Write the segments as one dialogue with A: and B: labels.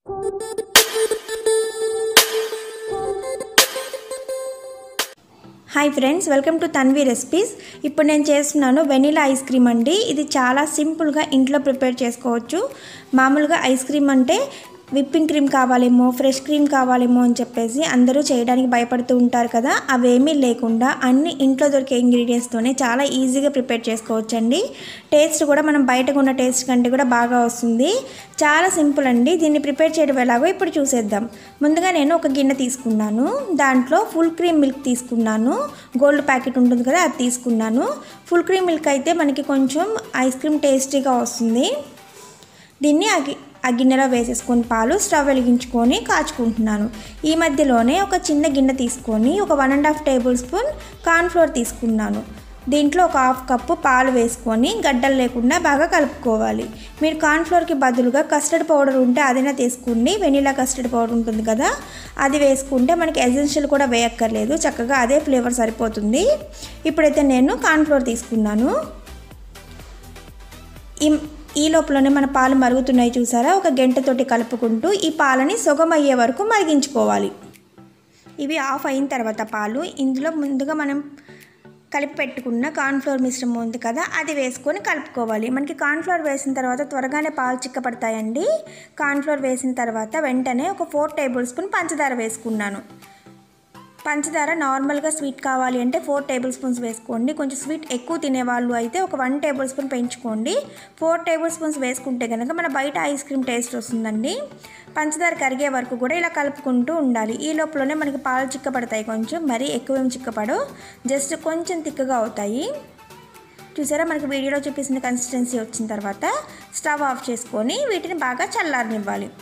A: hi friends welcome to Tanvi recipes ఇప్పుడు నేను చేస్తున్నాను వెనీలా ఐస్ క్రీమ్ అండి ఇది చాలా సింపుల్గా ఇంట్లో ప్రిపేర్ చేసుకోవచ్చు మామూలుగా ఐస్ క్రీమ్ అంటే విప్పింగ్ క్రీమ్ కావాలేమో ఫ్రెష్ క్రీమ్ కావాలేమో అని చెప్పేసి అందరూ చేయడానికి భయపడుతూ ఉంటారు కదా అవేమీ లేకుండా అన్ని ఇంట్లో దొరికే ఇంగ్రీడియంట్స్తోనే చాలా ఈజీగా ప్రిపేర్ చేసుకోవచ్చండి టేస్ట్ కూడా మనం బయట ఉన్న టేస్ట్ కంటే కూడా బాగా వస్తుంది చాలా సింపుల్ అండి దీన్ని ప్రిపేర్ చేయడం ఎలాగో ఇప్పుడు చూసేద్దాం ముందుగా నేను ఒక గిన్నె తీసుకున్నాను దాంట్లో ఫుల్ క్రీమ్ మిల్క్ తీసుకున్నాను గోల్డ్ ప్యాకెట్ ఉంటుంది కదా అది తీసుకున్నాను ఫుల్ క్రీమ్ మిల్క్ అయితే మనకి కొంచెం ఐస్ క్రీమ్ టేస్టీగా వస్తుంది దీన్ని ఆ గి- ఆ గిన్నెలో వేసేసుకొని పాలు స్టవ్ వెలిగించుకొని కాచుకుంటున్నాను ఈ మధ్యలోనే ఒక చిన్న గిన్నె తీసుకొని ఒక one and half tablespoon cornflour తీసుకున్నాను దీంట్లో ఒక హాఫ్ కప్పు పాలు వేసుకొని గడ్డలు లేకుండా బాగా కలుపుకోవాలి మీరు కార్న్ఫ్లోర్కి బదులుగా కస్టర్డ్ పౌడర్ ఉంటే అదైనా తీసుకోండి వెనీలా కస్టర్డ్ పౌడర్ ఉంటుంది కదా అది వేసుకుంటే మనకి ఎసెన్షియల్ కూడా వేయక్కర్లేదు చక్కగా అదే ఫ్లేవర్ సరిపోతుంది ఇప్పుడైతే నేను కార్న్ఫ్లోర్ తీసుకున్నాను ఈ ఈ లోపలనే మన పాలు మరుగుతున్నాయి చూసారా ఒక గంటతోటి కలుపుకుంటూ ఈ పాలని సుగం అయ్యే వరకు మరిగించుకోవాలి ఇవి ఆఫ్ అయిన తర్వాత పాలు ఇందులో ముందుగా మనం కలిపి పెట్టుకున్న కార్న్ఫ్లోర్ మిశ్రమం ఉంది కదా అది వేసుకొని కలుపుకోవాలి మనకి కార్న్ఫ్లోర్ వేసిన తర్వాత త్వరగానే పాలు చిక్కపడతాయండి కార్న్ఫ్లోర్ వేసిన తర్వాత వెంటనే ఒక ఫోర్ టేబుల్ స్పూన్ పంచదార వేసుకున్నాను పంచదార నార్మల్గా స్వీట్ కావాలి అంటే ఫోర్ టేబుల్ స్పూన్స్ వేసుకోండి కొంచెం స్వీట్ ఎక్కువ తినేవాళ్ళు అయితే ఒక వన్ టేబుల్ స్పూన్ పెంచుకోండి ఫోర్ టేబుల్ స్పూన్స్ వేసుకుంటే కనుక మన బయట ఐస్ క్రీమ్ టేస్ట్ వస్తుందండి పంచదార కరిగే వరకు కూడా ఇలా కలుపుకుంటూ ఉండాలి ఈ లోపలనే మనకి పాలు చిక్కపడతాయి కొంచెం మరీ ఎక్కువ ఏం చిక్కపడు జస్ట్ కొంచెం తిక్కగా అవుతాయి చూసారా మనకి వీడియోలో చూపిస్తున్న కన్సిస్టెన్సీ వచ్చిన తర్వాత స్టవ్ ఆఫ్ చేసుకొని వీటిని బాగా చల్లారనివ్వాలి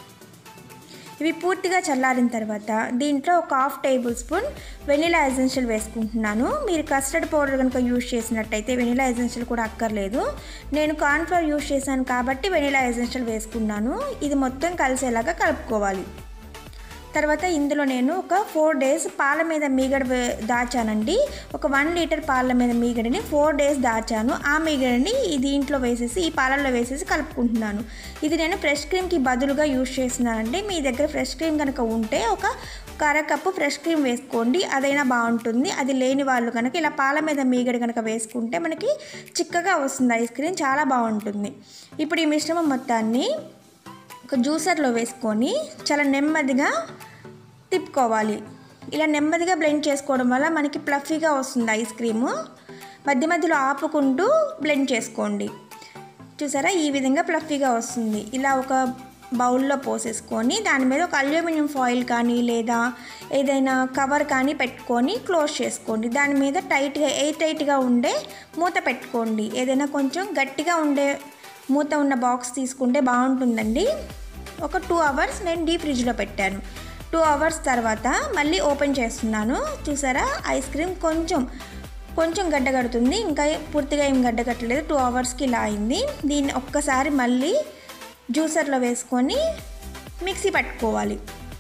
A: ఇవి పూర్తిగా చల్లారిన తర్వాత దీంట్లో ఒక half tablespoon vanilla essential వేసుకుంటున్నాను మీరు కస్టర్డ్ పౌడర్ కనుక యూజ్ చేసినట్టయితే వెనిలా ఎసెన్షియల్ కూడా అక్కర్లేదు నేను కార్న్ఫ్లవర్ యూజ్ చేశాను కాబట్టి వెనిలా ఎసెన్షియల్ వేసుకున్నాను ఇది మొత్తం కలిసేలాగా కలుపుకోవాలి తర్వాత ఇందులో నేను ఒక ఫోర్ డేస్ పాల మీద మీగడ వే- దాచానండి ఒక వన్ లీటర్ పాల మీద మీగడని ఫోర్ డేస్ దాచాను ఆ మీగడని ఈ దీంట్లో వేసేసి ఈ పాలల్లో వేసేసి కలుపుకుంటున్నాను ఇది నేను ఫ్రెష్ క్రీమ్కి బదులుగా యూజ్ చేస్తున్నానండి మీ దగ్గర ఫ్రెష్ క్రీమ్ కనుక ఉంటే ఒక అర కప్పు ఫ్రెష్ క్రీమ్ వేసుకోండి అదైనా బాగుంటుంది అది లేని వాళ్ళు కనుక ఇలా పాల మీద మీగడ కనుక వేసుకుంటే మనకి చిక్కగా వస్తుంది ఐస్ క్రీమ్ చాలా బాగుంటుంది ఇప్పుడు ఈ మిశ్రమం మొత్తాన్ని ఒక జ్యూసర్లో వేసుకొని చాలా నెమ్మదిగా తిప్పుకోవాలి ఇలా నెమ్మదిగా బ్లెండ్ చేసుకోవడం వల్ల మనకి ప్లఫీగా వస్తుంది ఐస్ క్రీము మధ్య మధ్యలో ఆపుకుంటూ బ్లెండ్ చేసుకోండి చూసారా ఈ విధంగా ప్లఫీగా వస్తుంది ఇలా ఒక బౌల్లో పోసేసుకొని దాని మీద ఒక అల్యూమినియం ఫాయిల్ కానీ లేదా ఏదైనా కవర్ కానీ పెట్టుకొని క్లోజ్ చేసుకోండి దాని మీద టైట్గా ఎయిర్ టైట్గా ఉండే మూత పెట్టుకోండి ఏదైనా కొంచెం గట్టిగా ఉండే మూత ఉన్న బాక్స్ తీసుకుంటే బాగుంటుందండి ఒక టూ అవర్స్ నేను డీప్ ఫ్రిడ్జ్లో పెట్టాను టూ అవర్స్ తర్వాత మళ్ళీ ఓపెన్ చేస్తున్నాను చూసారా ఐస్ క్రీమ్ కొంచెం కొంచెం గడ్డ కడుతుంది ఇంకా పూర్తిగా ఏం గడ్డ కట్టలేదు టూ అవర్స్కి ఇలా అయింది దీన్ని ఒక్కసారి మళ్ళీ జ్యూసర్లో వేసుకొని మిక్సీ పట్టుకోవాలి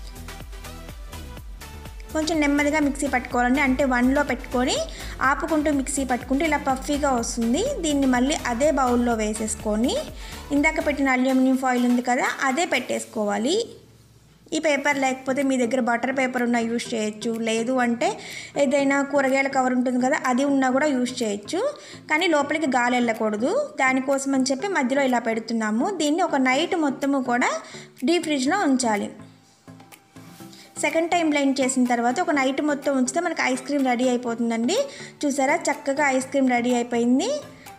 A: కొంచెం నెమ్మదిగా మిక్సీ పట్టుకోవాలండి అంటే వన్లో పెట్టుకొని ఆపుకుంటూ మిక్సీ పట్టుకుంటూ ఇలా పఫీగా వస్తుంది దీన్ని మళ్ళీ అదే బౌల్లో వేసేసుకొని ఇందాక పెట్టిన అల్యూమినియం ఫాయిల్ ఉంది కదా అదే పెట్టేసుకోవాలి ఈ పేపర్ లేకపోతే మీ దగ్గర బటర్ పేపర్ ఉన్నా యూస్ చేయొచ్చు లేదు అంటే ఏదైనా కూరగాయల కవర్ ఉంటుంది కదా అది ఉన్నా కూడా యూస్ చేయొచ్చు కానీ లోపలికి గాలి వెళ్ళకూడదు దానికోసం అని చెప్పి మధ్యలో ఇలా పెడుతున్నాము దీన్ని ఒక నైట్ మొత్తము కూడా డీప్ ఫ్రిడ్జ్లో ఉంచాలి సెకండ్ టైం బ్లెండ్ చేసిన తర్వాత ఒక నైట్ మొత్తం ఉంచితే మనకి ఐస్ క్రీమ్ రెడీ అయిపోతుందండి చూసారా చక్కగా ఐస్ క్రీమ్ రెడీ అయిపోయింది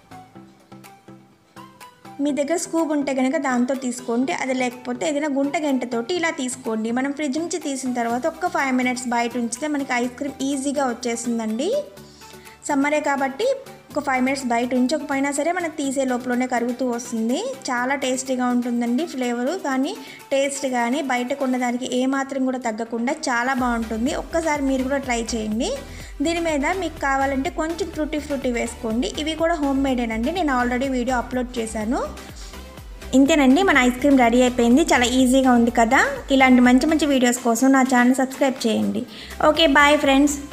A: మీ దగ్గర స్కూప్ ఉంటే కనుక దాంతో తీసుకోండి అది లేకపోతే ఏదైనా గుంట గంటతోటి ఇలా తీసుకోండి మనం ఫ్రిడ్జ్ నుంచి తీసిన తర్వాత ఒక్క ఫైవ్ మినిట్స్ బయట ఉంచితే మనకి ఐస్ క్రీమ్ ఈజీగా వచ్చేస్తుందండి సమ్మరే కాబట్టి ఒక ఫైవ్ మినిట్స్ బయట ఉంచకపోయినా సరే మనకు తీసే లోపలనే కరుగుతూ వస్తుంది చాలా టేస్టీగా ఉంటుందండి ఫ్లేవరు కానీ టేస్ట్ కానీ బయట కొన్నదానికి ఏమాత్రం కూడా తగ్గకుండా చాలా బాగుంటుంది ఒక్కసారి మీరు కూడా ట్రై చేయండి దీని మీద మీకు కావాలంటే కొంచెం ఫ్రూటీ ఫ్రూటీ వేసుకోండి ఇవి కూడా హోమ్ మేడేనండి నేను ఆల్రెడీ వీడియో అప్లోడ్ చేశాను ఇంతేనండి మన ఐస్ క్రీమ్ రెడీ అయిపోయింది చాలా ఈజీగా ఉంది కదా ఇలాంటి మంచి మంచి వీడియోస్ కోసం నా ఛానల్ సబ్స్క్రైబ్ చేయండి ఓకే బాయ్ ఫ్రెండ్స్